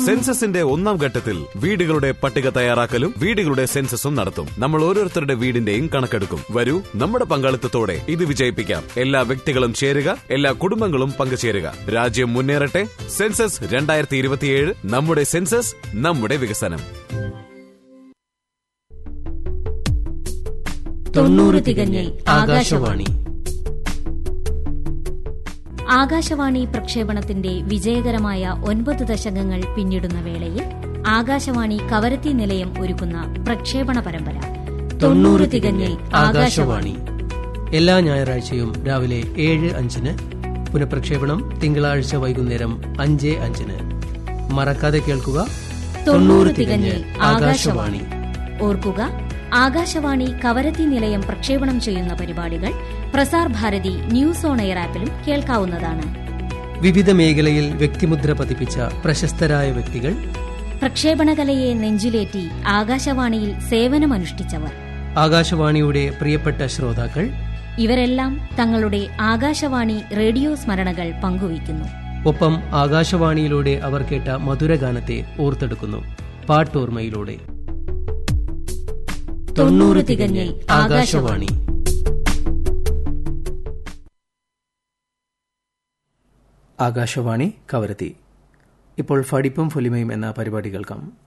സെൻസസിന്റെ ഒന്നാം ഘട്ടത്തിൽ വീടുകളുടെ പട്ടിക തയ്യാറാക്കലും വീടുകളുടെ സെൻസസും നടത്തും നമ്മൾ ഓരോരുത്തരുടെ വീടിന്റെയും കണക്കെടുക്കും വരൂ നമ്മുടെ പങ്കാളിത്തത്തോടെ ഇത് വിജയിപ്പിക്കാം എല്ലാ വ്യക്തികളും ചേരുക എല്ലാ കുടുംബങ്ങളും പങ്കുചേരുക രാജ്യം മുന്നേറട്ടെ സെൻസസ് രണ്ടായിരത്തി ഇരുപത്തിയേഴ് നമ്മുടെ സെൻസസ് നമ്മുടെ വികസനം തൊണ്ണൂറ് തികഞ്ഞിൽ ആകാശവാണി ആകാശവാണി പ്രക്ഷേപണത്തിന്റെ വിജയകരമായ ഒൻപത് ദശകങ്ങൾ പിന്നിടുന്ന വേളയിൽ ആകാശവാണി കവരത്തി നിലയം ഒരുക്കുന്ന പ്രക്ഷേപണ പരമ്പര തൊണ്ണൂറ് തികഞ്ഞിൽ ആകാശവാണി എല്ലാ ഞായറാഴ്ചയും രാവിലെ ഏഴ് അഞ്ചിന് പുനഃപ്രക്ഷേപണം തിങ്കളാഴ്ച വൈകുന്നേരം അഞ്ച് അഞ്ചിന് മറക്കാതെ കേൾക്കുക തൊണ്ണൂറ് തികഞ്ഞിൽ ആകാശവാണി ഓർക്കുക ആകാശവാണി കവരത്തി നിലയം പ്രക്ഷേപണം ചെയ്യുന്ന പരിപാടികൾ Prasar Bharati news on air ആപ്പിലും കേൾക്കാവുന്നതാണ് വിവിധ മേഖലയിൽ വ്യക്തിമുദ്ര പതിപ്പിച്ച പ്രശസ്തരായ വ്യക്തികൾ പ്രക്ഷേപണകലയെ നെഞ്ചിലേറ്റി ആകാശവാണിയിൽ സേവനമനുഷ്ഠിച്ചവർ ആകാശവാണിയുടെ പ്രിയപ്പെട്ട ശ്രോതാക്കൾ ഇവരെല്ലാം തങ്ങളുടെ ആകാശവാണി റേഡിയോ സ്മരണകൾ പങ്കുവയ്ക്കുന്നു ഒപ്പം ആകാശവാണിയിലൂടെ അവർ കേട്ട മധുരഗാനത്തെ ഓർത്തെടുക്കുന്നു പാട്ടോർമ്മയിലൂടെ തൊണ്ണൂറ് തികഞ്ഞിൽ ആകാശവാണി ആകാശവാണി കവരത്തി ഇപ്പോൾ ഫടിപ്പും ഫൊലിമയും എന്ന പരിപാടി കേൾക്കാം